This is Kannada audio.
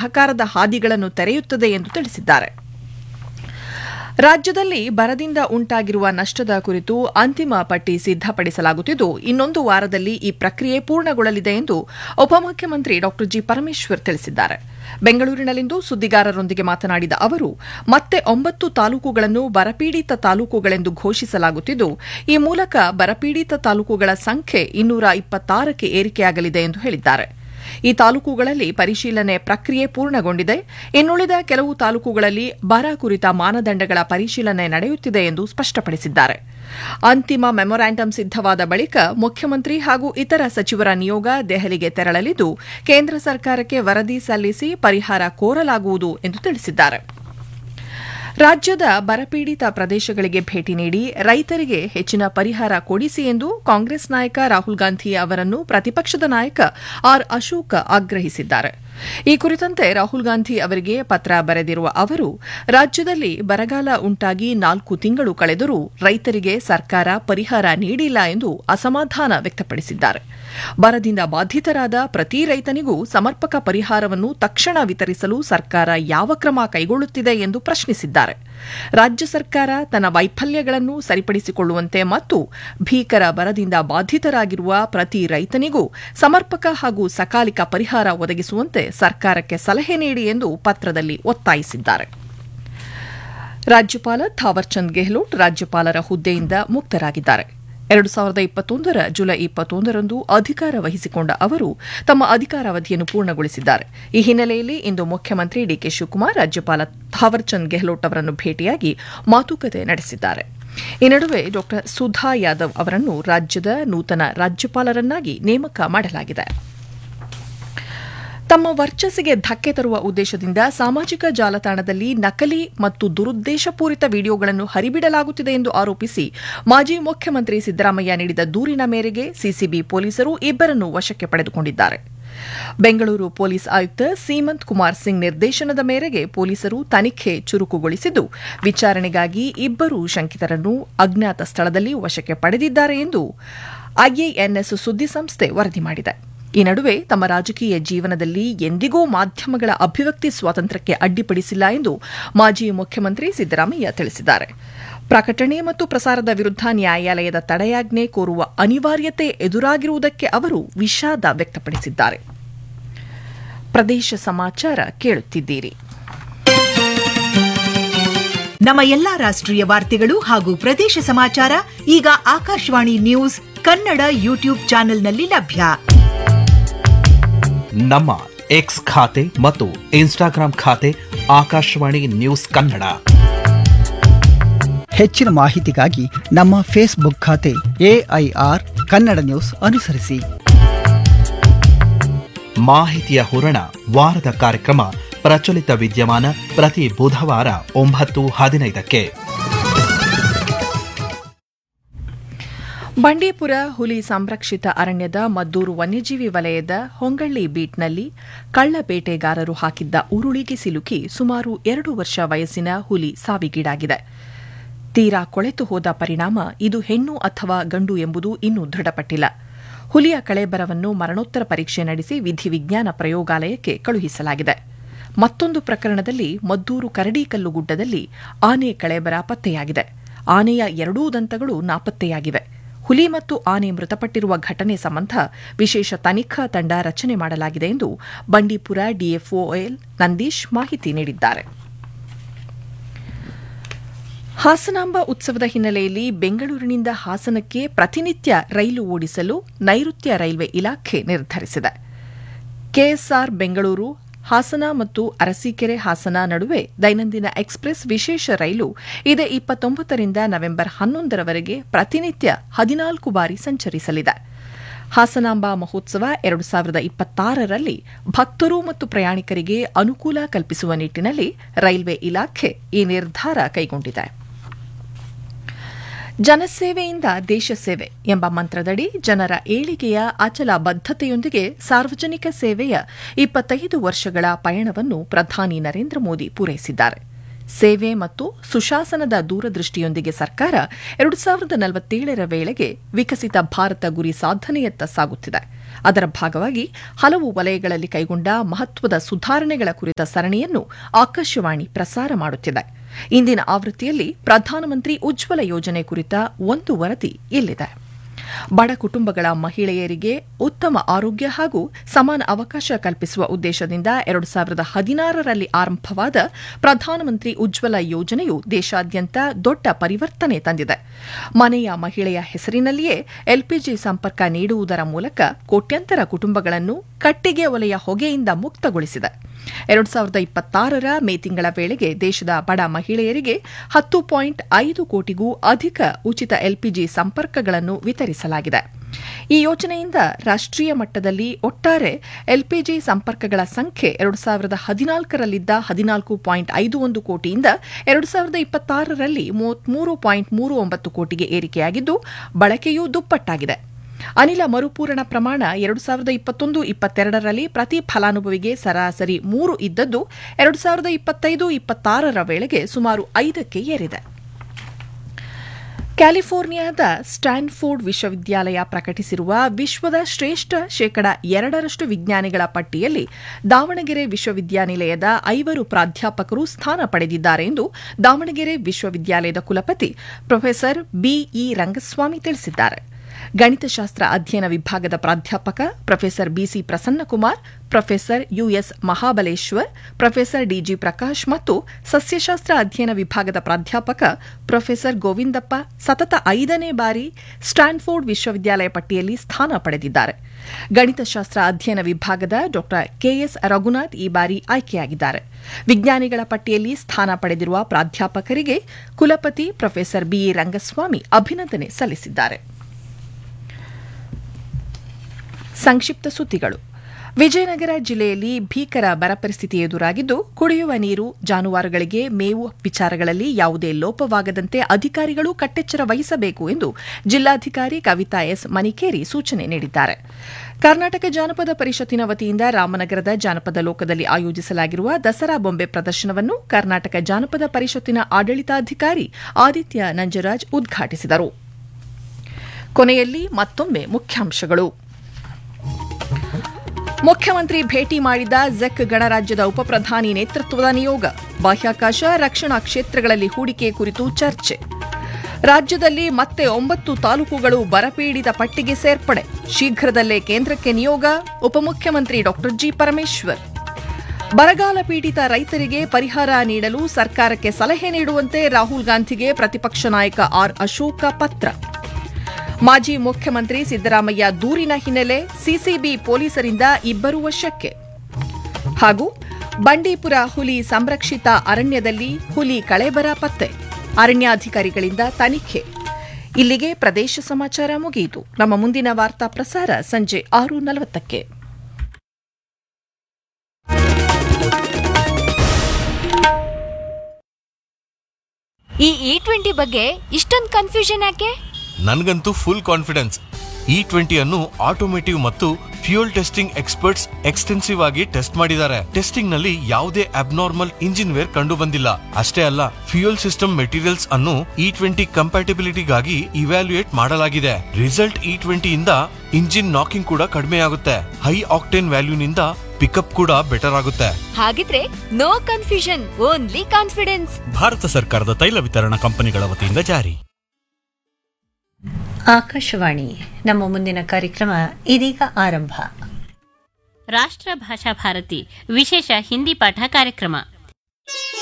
ಸಹಕಾರದ ಹಾದಿಗಳನ್ನು ತೆರೆಯುತ್ತದೆ ಎಂದು ತಿಳಿಸಿದ್ದಾರೆ ರಾಜ್ಯದಲ್ಲಿ ಬರದಿಂದ ಉಂಟಾಗಿರುವ ನಷ್ಟದ ಕುರಿತು ಅಂತಿಮ ಪಟ್ಟಿ ಸಿದ್ದಪಡಿಸಲಾಗುತ್ತಿದ್ದು ಇನ್ನೊಂದು ವಾರದಲ್ಲಿ ಈ ಪ್ರಕ್ರಿಯೆ ಪೂರ್ಣಗೊಳ್ಳಲಿದೆ ಎಂದು ಉಪಮುಖ್ಯಮಂತ್ರಿ ಡಾ ಜಿ ಪರಮೇಶ್ವರ್ ತಿಳಿಸಿದ್ದಾರೆ ಬೆಂಗಳೂರಿನಲ್ಲಿಂದು ಸುದ್ದಿಗಾರರೊಂದಿಗೆ ಮಾತನಾಡಿದ ಅವರು ಮತ್ತೆ ಒಂಬತ್ತು ತಾಲೂಕುಗಳನ್ನು ಬರಪೀಡಿತ ತಾಲೂಕುಗಳೆಂದು ಘೋಷಿಸಲಾಗುತ್ತಿದ್ದು ಈ ಮೂಲಕ ಬರಪೀಡಿತ ತಾಲೂಕುಗಳ ಸಂಖ್ಯೆ ಇನ್ನೂರ ಇಪ್ಪತ್ತಾರಕ್ಕೆ ಏರಿಕೆಯಾಗಲಿದೆ ಎಂದು ಹೇಳಿದ್ದಾರೆ ಈ ತಾಲೂಕುಗಳಲ್ಲಿ ಪರಿಶೀಲನೆ ಪ್ರಕ್ರಿಯೆ ಪೂರ್ಣಗೊಂಡಿದೆ ಇನ್ನುಳಿದ ಕೆಲವು ತಾಲೂಕುಗಳಲ್ಲಿ ಬರ ಕುರಿತ ಮಾನದಂಡಗಳ ಪರಿಶೀಲನೆ ನಡೆಯುತ್ತಿದೆ ಎಂದು ಸ್ಪಷ್ಟಪಡಿಸಿದ್ದಾರೆ ಅಂತಿಮ ಮೆಮೊರಾಂಡಂ ಸಿದ್ದವಾದ ಬಳಿಕ ಮುಖ್ಯಮಂತ್ರಿ ಹಾಗೂ ಇತರ ಸಚಿವರ ನಿಯೋಗ ದೆಹಲಿಗೆ ತೆರಳಲಿದ್ದು ಕೇಂದ್ರ ಸರ್ಕಾರಕ್ಕೆ ವರದಿ ಸಲ್ಲಿಸಿ ಪರಿಹಾರ ಕೋರಲಾಗುವುದು ಎಂದು ತಿಳಿಸಿದ್ದಾರೆ ರಾಜ್ಯದ ಬರಪೀಡಿತ ಪ್ರದೇಶಗಳಿಗೆ ಭೇಟಿ ನೀಡಿ ರೈತರಿಗೆ ಹೆಚ್ಚಿನ ಪರಿಹಾರ ಕೊಡಿಸಿ ಎಂದು ಕಾಂಗ್ರೆಸ್ ನಾಯಕ ರಾಹುಲ್ ಗಾಂಧಿ ಅವರನ್ನು ಪ್ರತಿಪಕ್ಷದ ನಾಯಕ ಆರ್ ಅಶೋಕ್ ಆಗ್ರಹಿಸಿದ್ದಾರೆ ಈ ಕುರಿತಂತೆ ರಾಹುಲ್ ಗಾಂಧಿ ಅವರಿಗೆ ಪತ್ರ ಬರೆದಿರುವ ಅವರು ರಾಜ್ಯದಲ್ಲಿ ಬರಗಾಲ ಉಂಟಾಗಿ ನಾಲ್ಕು ತಿಂಗಳು ಕಳೆದರೂ ರೈತರಿಗೆ ಸರ್ಕಾರ ಪರಿಹಾರ ನೀಡಿಲ್ಲ ಎಂದು ಅಸಮಾಧಾನ ವ್ಯಕ್ತಪಡಿಸಿದ್ದಾರೆ ಬರದಿಂದ ಬಾಧಿತರಾದ ಪ್ರತಿ ರೈತನಿಗೂ ಸಮರ್ಪಕ ಪರಿಹಾರವನ್ನು ತಕ್ಷಣ ವಿತರಿಸಲು ಸರ್ಕಾರ ಯಾವ ಕ್ರಮ ಕೈಗೊಳ್ಳುತ್ತಿದೆ ಎಂದು ಪ್ರಶ್ನಿಸಿದ್ದಾರೆ ರಾಜ್ಯ ಸರ್ಕಾರ ತನ್ನ ವೈಫಲ್ಯಗಳನ್ನು ಸರಿಪಡಿಸಿಕೊಳ್ಳುವಂತೆ ಮತ್ತು ಭೀಕರ ಬರದಿಂದ ಬಾಧಿತರಾಗಿರುವ ಪ್ರತಿ ರೈತನಿಗೂ ಸಮರ್ಪಕ ಹಾಗೂ ಸಕಾಲಿಕ ಪರಿಹಾರ ಒದಗಿಸುವಂತೆ ಸರ್ಕಾರಕ್ಕೆ ಸಲಹೆ ನೀಡಿ ಎಂದು ಪತ್ರದಲ್ಲಿ ಒತ್ತಾಯಿಸಿದ್ದಾರೆ ರಾಜ್ಯಪಾಲ ಥಾವರ್ಚಂದ್ ಗೆಹ್ಲೋಟ್ ರಾಜ್ಯಪಾಲರ ಹುದ್ದೆಯಿಂದ ಮುಕ್ತರಾಗಿದ್ದಾರೆ ಎರಡು ಸಾವಿರದ ಇಪ್ಪತ್ತೊಂದರ ಜುಲೈ ಇಪ್ಪತ್ತೊಂದರಂದು ಅಧಿಕಾರ ವಹಿಸಿಕೊಂಡ ಅವರು ತಮ್ಮ ಅಧಿಕಾರಾವಧಿಯನ್ನು ಪೂರ್ಣಗೊಳಿಸಿದ್ದಾರೆ ಈ ಹಿನ್ನೆಲೆಯಲ್ಲಿ ಇಂದು ಮುಖ್ಯಮಂತ್ರಿ ಡಿಕೆ ಶಿವಕುಮಾರ್ ರಾಜ್ಯಪಾಲ ಥಾವರ್ಚಂದ್ ಗೆಹ್ಲೋಟ್ ಅವರನ್ನು ಭೇಟಿಯಾಗಿ ಮಾತುಕತೆ ನಡೆಸಿದ್ದಾರೆ ಈ ನಡುವೆ ಡಾ ಸುಧಾ ಯಾದವ್ ಅವರನ್ನು ರಾಜ್ಯದ ನೂತನ ರಾಜ್ಯಪಾಲರನ್ನಾಗಿ ನೇಮಕ ಮಾಡಲಾಗಿದೆ ತಮ್ಮ ವರ್ಚಸ್ಸಿಗೆ ಧಕ್ಕೆ ತರುವ ಉದ್ದೇಶದಿಂದ ಸಾಮಾಜಿಕ ಜಾಲತಾಣದಲ್ಲಿ ನಕಲಿ ಮತ್ತು ದುರುದ್ದೇಶಪೂರಿತ ವಿಡಿಯೋಗಳನ್ನು ಹರಿಬಿಡಲಾಗುತ್ತಿದೆ ಎಂದು ಆರೋಪಿಸಿ ಮಾಜಿ ಮುಖ್ಯಮಂತ್ರಿ ಸಿದ್ದರಾಮಯ್ಯ ನೀಡಿದ ದೂರಿನ ಮೇರೆಗೆ ಸಿಸಿಬಿ ಪೊಲೀಸರು ಇಬ್ಬರನ್ನು ವಶಕ್ಕೆ ಪಡೆದುಕೊಂಡಿದ್ದಾರೆ ಬೆಂಗಳೂರು ಪೊಲೀಸ್ ಆಯುಕ್ತ ಸೀಮಂತ್ ಕುಮಾರ್ ಸಿಂಗ್ ನಿರ್ದೇಶನದ ಮೇರೆಗೆ ಪೊಲೀಸರು ತನಿಖೆ ಚುರುಕುಗೊಳಿಸಿದ್ದು ವಿಚಾರಣೆಗಾಗಿ ಇಬ್ಬರು ಶಂಕಿತರನ್ನು ಅಜ್ಞಾತ ಸ್ಥಳದಲ್ಲಿ ವಶಕ್ಕೆ ಪಡೆದಿದ್ದಾರೆ ಎಂದು ಐಎಎನ್ಎಸ್ ಸುದ್ದಿಸಂಸ್ಥೆ ವರದಿ ಮಾಡಿದೆ ಈ ನಡುವೆ ತಮ್ಮ ರಾಜಕೀಯ ಜೀವನದಲ್ಲಿ ಎಂದಿಗೂ ಮಾಧ್ಯಮಗಳ ಅಭಿವ್ಯಕ್ತಿ ಸ್ವಾತಂತ್ರ್ಯಕ್ಕೆ ಅಡ್ಡಿಪಡಿಸಿಲ್ಲ ಎಂದು ಮಾಜಿ ಮುಖ್ಯಮಂತ್ರಿ ಸಿದ್ದರಾಮಯ್ಯ ತಿಳಿಸಿದ್ದಾರೆ ಪ್ರಕಟಣೆ ಮತ್ತು ಪ್ರಸಾರದ ವಿರುದ್ಧ ನ್ಯಾಯಾಲಯದ ತಡೆಯಾಜ್ಞೆ ಕೋರುವ ಅನಿವಾರ್ಯತೆ ಎದುರಾಗಿರುವುದಕ್ಕೆ ಅವರು ವಿಷಾದ ವ್ಯಕ್ತಪಡಿಸಿದ್ದಾರೆ ಪ್ರದೇಶ ಸಮಾಚಾರ ಕೇಳುತ್ತಿದ್ದೀರಿ ನಮ್ಮ ಎಲ್ಲಾ ರಾಷ್ಟ್ರೀಯ ವಾರ್ತೆಗಳು ಹಾಗೂ ಪ್ರದೇಶ ಸಮಾಚಾರ ಈಗ ಆಕಾಶವಾಣಿ ನ್ಯೂಸ್ ಕನ್ನಡ ಯೂಟ್ಯೂಬ್ ಚಾನೆಲ್ನಲ್ಲಿ ಲಭ್ಯ ನಮ್ಮ ಎಕ್ಸ್ ಖಾತೆ ಮತ್ತು ಇನ್ಸ್ಟಾಗ್ರಾಂ ಖಾತೆ ಆಕಾಶವಾಣಿ ನ್ಯೂಸ್ ಕನ್ನಡ ಹೆಚ್ಚಿನ ಮಾಹಿತಿಗಾಗಿ ನಮ್ಮ ಫೇಸ್ಬುಕ್ ಖಾತೆ ಎಐಆರ್ ಕನ್ನಡ ನ್ಯೂಸ್ ಅನುಸರಿಸಿ ಮಾಹಿತಿಯ ಹೂರಣ ವಾರದ ಕಾರ್ಯಕ್ರಮ ಪ್ರಚಲಿತ ವಿದ್ಯಮಾನ ಪ್ರತಿ ಬುಧವಾರ ಒಂಬತ್ತು ಹದಿನೈದಕ್ಕೆ ಬಂಡೀಪುರ ಹುಲಿ ಸಂರಕ್ಷಿತ ಅರಣ್ಯದ ಮದ್ದೂರು ವನ್ಯಜೀವಿ ವಲಯದ ಹೊಂಗಳ್ಳಿ ಬೀಟ್ನಲ್ಲಿ ಕಳ್ಳ ಬೇಟೆಗಾರರು ಹಾಕಿದ್ದ ಉರುಳಿಗೆ ಸಿಲುಕಿ ಸುಮಾರು ಎರಡು ವರ್ಷ ವಯಸ್ಸಿನ ಹುಲಿ ಸಾವಿಗೀಡಾಗಿದೆ ತೀರಾ ಕೊಳೆತು ಹೋದ ಪರಿಣಾಮ ಇದು ಹೆಣ್ಣು ಅಥವಾ ಗಂಡು ಎಂಬುದು ಇನ್ನೂ ದೃಢಪಟ್ಟಿಲ್ಲ ಹುಲಿಯ ಕಳೆಬರವನ್ನು ಮರಣೋತ್ತರ ಪರೀಕ್ಷೆ ನಡೆಸಿ ವಿಧಿವಿಜ್ಞಾನ ಪ್ರಯೋಗಾಲಯಕ್ಕೆ ಕಳುಹಿಸಲಾಗಿದೆ ಮತ್ತೊಂದು ಪ್ರಕರಣದಲ್ಲಿ ಮದ್ದೂರು ಕರಡಿಕಲ್ಲು ಗುಡ್ಡದಲ್ಲಿ ಆನೆ ಕಳೆಬರ ಪತ್ತೆಯಾಗಿದೆ ಆನೆಯ ಎರಡೂ ದಂತಗಳು ನಾಪತ್ತೆಯಾಗಿವೆ ಹುಲಿ ಮತ್ತು ಆನೆ ಮೃತಪಟ್ಟಿರುವ ಘಟನೆ ಸಂಬಂಧ ವಿಶೇಷ ತನಿಖಾ ತಂಡ ರಚನೆ ಮಾಡಲಾಗಿದೆ ಎಂದು ಬಂಡೀಪುರ ಡಿಎಫ್ಒಎಲ್ ನಂದೀಶ್ ಮಾಹಿತಿ ನೀಡಿದ್ದಾರೆ ಹಾಸನಾಂಬ ಉತ್ಸವದ ಹಿನ್ನೆಲೆಯಲ್ಲಿ ಬೆಂಗಳೂರಿನಿಂದ ಹಾಸನಕ್ಕೆ ಪ್ರತಿನಿತ್ಯ ರೈಲು ಓಡಿಸಲು ನೈಋತ್ಯ ರೈಲ್ವೆ ಇಲಾಖೆ ನಿರ್ಧರಿಸಿದೆ ಕೆಎಸ್ಆರ್ ಬೆಂಗಳೂರು ಹಾಸನ ಮತ್ತು ಅರಸೀಕೆರೆ ಹಾಸನ ನಡುವೆ ದೈನಂದಿನ ಎಕ್ಸ್ಪ್ರೆಸ್ ವಿಶೇಷ ರೈಲು ಇದೇ ಇಪ್ಪತ್ತೊಂಬತ್ತರಿಂದ ನವೆಂಬರ್ ಹನ್ನೊಂದರವರೆಗೆ ಪ್ರತಿನಿತ್ಯ ಹದಿನಾಲ್ಕು ಬಾರಿ ಸಂಚರಿಸಲಿದೆ ಹಾಸನಾಂಬ ಮಹೋತ್ಸವ ಎರಡು ಸಾವಿರದ ಇಪ್ಪತ್ತಾರರಲ್ಲಿ ಭಕ್ತರು ಮತ್ತು ಪ್ರಯಾಣಿಕರಿಗೆ ಅನುಕೂಲ ಕಲ್ಪಿಸುವ ನಿಟ್ಟಿನಲ್ಲಿ ರೈಲ್ವೆ ಇಲಾಖೆ ಈ ನಿರ್ಧಾರ ಕೈಗೊಂಡಿದೆ ಜನಸೇವೆಯಿಂದ ದೇಶ ಸೇವೆ ಎಂಬ ಮಂತ್ರದಡಿ ಜನರ ಏಳಿಗೆಯ ಅಚಲ ಬದ್ಧತೆಯೊಂದಿಗೆ ಸಾರ್ವಜನಿಕ ಸೇವೆಯ ಇಪ್ಪತ್ತೈದು ವರ್ಷಗಳ ಪಯಣವನ್ನು ಪ್ರಧಾನಿ ನರೇಂದ್ರ ಮೋದಿ ಪೂರೈಸಿದ್ದಾರೆ ಸೇವೆ ಮತ್ತು ಸುಶಾಸನದ ದೂರದೃಷ್ಟಿಯೊಂದಿಗೆ ಸರ್ಕಾರ ಎರಡು ಸಾವಿರದ ನಲವತ್ತೇಳರ ವೇಳೆಗೆ ವಿಕಸಿತ ಭಾರತ ಗುರಿ ಸಾಧನೆಯತ್ತ ಸಾಗುತ್ತಿದೆ ಅದರ ಭಾಗವಾಗಿ ಹಲವು ವಲಯಗಳಲ್ಲಿ ಕೈಗೊಂಡ ಮಹತ್ವದ ಸುಧಾರಣೆಗಳ ಕುರಿತ ಸರಣಿಯನ್ನು ಆಕಾಶವಾಣಿ ಪ್ರಸಾರ ಮಾಡುತ್ತಿದೆ ಇಂದಿನ ಆವೃತ್ತಿಯಲ್ಲಿ ಪ್ರಧಾನಮಂತ್ರಿ ಉಜ್ವಲ ಯೋಜನೆ ಕುರಿತ ಒಂದು ವರದಿ ಇಲ್ಲಿದೆ ಬಡ ಕುಟುಂಬಗಳ ಮಹಿಳೆಯರಿಗೆ ಉತ್ತಮ ಆರೋಗ್ಯ ಹಾಗೂ ಸಮಾನ ಅವಕಾಶ ಕಲ್ಪಿಸುವ ಉದ್ದೇಶದಿಂದ ಎರಡು ಸಾವಿರದ ಹದಿನಾರರಲ್ಲಿ ಆರಂಭವಾದ ಪ್ರಧಾನಮಂತ್ರಿ ಉಜ್ವಲ ಯೋಜನೆಯು ದೇಶಾದ್ಯಂತ ದೊಡ್ಡ ಪರಿವರ್ತನೆ ತಂದಿದೆ ಮನೆಯ ಮಹಿಳೆಯ ಹೆಸರಿನಲ್ಲಿಯೇ ಎಲ್ಪಿಜಿ ಸಂಪರ್ಕ ನೀಡುವುದರ ಮೂಲಕ ಕೋಟ್ಯಂತರ ಕುಟುಂಬಗಳನ್ನು ಕಟ್ಟಿಗೆ ಒಲೆಯ ಹೊಗೆಯಿಂದ ಮುಕ್ತಗೊಳಿಸಿದೆ ಎರಡು ಸಾವಿರದ ಇಪ್ಪತ್ತಾರರ ಮೇ ತಿಂಗಳ ವೇಳೆಗೆ ದೇಶದ ಬಡ ಮಹಿಳೆಯರಿಗೆ ಹತ್ತು ಪಾಯಿಂಟ್ ಐದು ಕೋಟಿಗೂ ಅಧಿಕ ಉಚಿತ ಎಲ್ಪಿಜಿ ಸಂಪರ್ಕಗಳನ್ನು ವಿತರಿಸಲಾಗಿದೆ ಈ ಯೋಜನೆಯಿಂದ ರಾಷ್ಟ್ರೀಯ ಮಟ್ಟದಲ್ಲಿ ಒಟ್ಟಾರೆ ಎಲ್ಪಿಜಿ ಸಂಪರ್ಕಗಳ ಸಂಖ್ಯೆ ಎರಡು ಸಾವಿರದ ಹದಿನಾಲ್ಕರಲ್ಲಿದ್ದ ಹದಿನಾಲ್ಕು ಪಾಯಿಂಟ್ ಐದು ಒಂದು ಕೋಟಿಯಿಂದ ಎರಡು ಸಾವಿರದ ಇಪ್ಪತ್ತಾರರಲ್ಲಿ ಮೂವತ್ಮೂರು ಪಾಯಿಂಟ್ ಮೂರು ಒಂಬತ್ತು ಕೋಟಿಗೆ ಏರಿಕೆಯಾಗಿದ್ದು ಬಳಕೆಯೂ ದುಪ್ಪಟ್ಟಾಗಿದೆ ಅನಿಲ ಮರುಪೂರಣ ಪ್ರಮಾಣ ಎರಡು ಸಾವಿರದ ಇಪ್ಪತ್ತೊಂದು ಇಪ್ಪತ್ತೆರಡರಲ್ಲಿ ಪ್ರತಿ ಫಲಾನುಭವಿಗೆ ಸರಾಸರಿ ಮೂರು ಇದ್ದದ್ದು ಎರಡು ಸಾವಿರದ ಇಪ್ಪತ್ತೈದು ಇಪ್ಪತ್ತಾರರ ವೇಳೆಗೆ ಸುಮಾರು ಐದಕ್ಕೆ ಏರಿದೆ ಕ್ಯಾಲಿಫೋರ್ನಿಯಾದ ಸ್ಟ್ಯಾನ್ಫೋರ್ಡ್ ವಿಶ್ವವಿದ್ಯಾಲಯ ಪ್ರಕಟಿಸಿರುವ ವಿಶ್ವದ ಶ್ರೇಷ್ಠ ಶೇಕಡ ಎರಡರಷ್ಟು ವಿಜ್ಞಾನಿಗಳ ಪಟ್ಟಿಯಲ್ಲಿ ದಾವಣಗೆರೆ ವಿಶ್ವವಿದ್ಯಾನಿಲಯದ ಐವರು ಪ್ರಾಧ್ಯಾಪಕರು ಸ್ಥಾನ ಪಡೆದಿದ್ದಾರೆ ಎಂದು ದಾವಣಗೆರೆ ವಿಶ್ವವಿದ್ಯಾಲಯದ ಕುಲಪತಿ ಪ್ರೊಫೆಸರ್ ಬಿಇ ರಂಗಸ್ವಾಮಿ ತಿಳಿಸಿದ್ದಾರೆ ಗಣಿತಶಾಸ್ತ್ರ ಅಧ್ಯಯನ ವಿಭಾಗದ ಪ್ರಾಧ್ಯಾಪಕ professor BC Prasannakumar professor US Mahabaleshwar professor DG Prakash ಮತ್ತು ಸಸ್ಯಶಾಸ್ತ್ರ ಅಧ್ಯಯನ ವಿಭಾಗದ ಪ್ರಾಧ್ಯಾಪಕ ಪ್ರೊಫೆಸರ್ ಗೋವಿಂದಪ್ಪ ಸತತ ಐದನೇ ಬಾರಿ ಸ್ಟ್ಯಾನ್ಫೋರ್ಡ್ ವಿಶ್ವವಿದ್ಯಾಲಯ ಪಟ್ಟಿಯಲ್ಲಿ ಸ್ಥಾನ ಪಡೆದಿದ್ದಾರೆ ಗಣಿತಶಾಸ್ತ್ರ ಅಧ್ಯಯನ ವಿಭಾಗದ ಡಾ ಕೆಎಸ್ ರಘುನಾಥ್ ಈ ಬಾರಿ ಆಯ್ಕೆಯಾಗಿದ್ದಾರೆ ವಿಜ್ಞಾನಿಗಳ ಪಟ್ಟಿಯಲ್ಲಿ ಸ್ಥಾನ ಪಡೆದಿರುವ ಪ್ರಾಧ್ಯಾಪಕರಿಗೆ ಕುಲಪತಿ ಪ್ರೊಫೆಸರ್ ಬಿಇ ರಂಗಸ್ವಾಮಿ ಅಭಿನಂದನೆ ಸಲ್ಲಿಸಿದ್ದಾರೆ ಸಂಕ್ಷಿಪ್ತ ಸುದ್ದಿಗಳು ವಿಜಯನಗರ ಜಿಲ್ಲೆಯಲ್ಲಿ ಭೀಕರ ಬರ ಪರಿಸ್ಥಿತಿ ಎದುರಾಗಿದ್ದು ಕುಡಿಯುವ ನೀರು ಜಾನುವಾರುಗಳಿಗೆ ಮೇವು ವಿಚಾರಗಳಲ್ಲಿ ಯಾವುದೇ ಲೋಪವಾಗದಂತೆ ಅಧಿಕಾರಿಗಳು ಕಟ್ಟೆಚ್ಚರ ವಹಿಸಬೇಕು ಎಂದು ಜಿಲ್ಲಾಧಿಕಾರಿ ಕವಿತಾ ಎಸ್ ಮನಿಕೇರಿ ಸೂಚನೆ ನೀಡಿದ್ದಾರೆ ಕರ್ನಾಟಕ ಜಾನಪದ ಪರಿಷತ್ತಿನ ವತಿಯಿಂದ ರಾಮನಗರದ ಜಾನಪದ ಲೋಕದಲ್ಲಿ ಆಯೋಜಿಸಲಾಗಿರುವ ದಸರಾ ಬೊಂಬೆ ಪ್ರದರ್ಶನವನ್ನು ಕರ್ನಾಟಕ ಜಾನಪದ ಪರಿಷತ್ತಿನ ಆಡಳಿತಾಧಿಕಾರಿ ಆದಿತ್ಯ ನಂಜರಾಜ್ ಉದ್ಘಾಟಿಸಿದರು ಕೊನೆಯಲ್ಲಿ ಮತ್ತೊಮ್ಮೆ ಮುಖ್ಯಾಂಶಗಳು ಮುಖ್ಯಮಂತ್ರಿ ಭೇಟಿ ಮಾಡಿದ ಜೆಕ್ ಗಣರಾಜ್ಯದ ಉಪಪ್ರಧಾನಿ ನೇತೃತ್ವದ ನಿಯೋಗ ಬಾಹ್ಯಾಕಾಶ ರಕ್ಷಣಾ ಕ್ಷೇತ್ರಗಳಲ್ಲಿ ಹೂಡಿಕೆ ಕುರಿತು ಚರ್ಚೆ ರಾಜ್ಯದಲ್ಲಿ ಮತ್ತೆ ಒಂಬತ್ತು ತಾಲೂಕುಗಳು ಬರಪೀಡಿತ ಪಟ್ಟಿಗೆ ಸೇರ್ಪಡೆ ಶೀಘ್ರದಲ್ಲೇ ಕೇಂದ್ರಕ್ಕೆ ನಿಯೋಗ ಉಪಮುಖ್ಯಮಂತ್ರಿ ಡಾ ಜಿ ಪರಮೇಶ್ವರ್ ಬರಗಾಲ ಪೀಡಿತ ರೈತರಿಗೆ ಪರಿಹಾರ ನೀಡಲು ಸರ್ಕಾರಕ್ಕೆ ಸಲಹೆ ನೀಡುವಂತೆ ರಾಹುಲ್ ಗಾಂಧಿಗೆ ಪ್ರತಿಪಕ್ಷ ನಾಯಕ ಆರ್ ಅಶೋಕ ಪತ್ರ ಮಾಜಿ ಮುಖ್ಯಮಂತ್ರಿ ಸಿದ್ದರಾಮಯ್ಯ ದೂರಿನ ಹಿನ್ನೆಲೆ ಸಿಸಿಬಿ ಪೊಲೀಸರಿಂದ ಇಬ್ಬರು ವಶಕ್ಕೆ ಹಾಗೂ ಬಂಡೀಪುರ ಹುಲಿ ಸಂರಕ್ಷಿತ ಅರಣ್ಯದಲ್ಲಿ ಹುಲಿ ಕಳೆಬರ ಪತ್ತೆ ಅರಣ್ಯಾಧಿಕಾರಿಗಳಿಂದ ತನಿಖೆ ಇಲ್ಲಿಗೆ ಪ್ರದೇಶ ಸಮಾಚಾರ ಮುಗಿಯಿತು ನಮ್ಮ ಮುಂದಿನ ವಾರ್ತಾ ಪ್ರಸಾರ ಸಂಜೆ ಆರು ನಲವತ್ತಕ್ಕೆ ಈ ಇ ಟ್ವೆಂಟಿ ಬಗ್ಗೆ ಇಷ್ಟೊಂದು ಕನ್ಫ್ಯೂಷನ್ ಯಾಕೆ ನನ್ಗಂತೂ ಫುಲ್ ಕಾನ್ಫಿಡೆನ್ಸ್ ಇ ಟ್ವೆಂಟಿ ಅನ್ನು ಆಟೋಮೇಟಿವ್ ಮತ್ತು ಫ್ಯೂಯಲ್ ಟೆಸ್ಟಿಂಗ್ ಎಕ್ಸ್ಪರ್ಟ್ಸ್ ಎಕ್ಸ್ಟೆನ್ಸಿವ್ ಆಗಿ ಟೆಸ್ಟ್ ಮಾಡಿದ್ದಾರೆ ಟೆಸ್ಟಿಂಗ್ ನಲ್ಲಿ ಯಾವುದೇ ಅಬ್ನಾರ್ಮಲ್ ಇಂಜಿನ್ ವೇರ್ ಕಂಡು ಬಂದಿಲ್ಲ ಅಷ್ಟೇ ಅಲ್ಲ ಫ್ಯೂಯಲ್ ಸಿಸ್ಟಮ್ ಮೆಟೀರಿಯಲ್ಸ್ ಅನ್ನು ಇ ಟ್ವೆಂಟಿ ಕಂಪ್ಯಾಟಿಬಿಲಿಟಿಗಾಗಿ ಇವ್ಯಾಲ್ಯೂಯೇಟ್ ಮಾಡಲಾಗಿದೆ ರಿಸಲ್ಟ್ ಇ ಟ್ವೆಂಟಿ ಇಂದ ಇಂಜಿನ್ ನಾಕಿಂಗ್ ಕೂಡ ಕಡಿಮೆಯಾಗುತ್ತೆ ಹೈ ಆಕ್ಟೇನ್ ವ್ಯಾಲ್ಯೂನಿಂದ ಪಿಕಪ್ ಕೂಡ ಬೆಟರ್ ಆಗುತ್ತೆ ಹಾಗಿದ್ರೆ no confusion only confidence Bharat ಸರ್ಕಾರದ ತೈಲ ವಿತರಣಾ ಕಂಪನಿಗಳ ವತಿಯಿಂದ ಜಾರಿ ಆಕಾಶವಾಣಿ ನಮ್ಮ ಮುಂದಿನ ಕಾರ್ಯಕ್ರಮ ಇದೀಗ ಆರಂಭ ರಾಷ್ಟ್ರ ಭಾಷಾ ಭಾರತಿ ವಿಶೇಷ ಹಿಂದಿ ಪಾಠ ಕಾರ್ಯಕ್ರಮ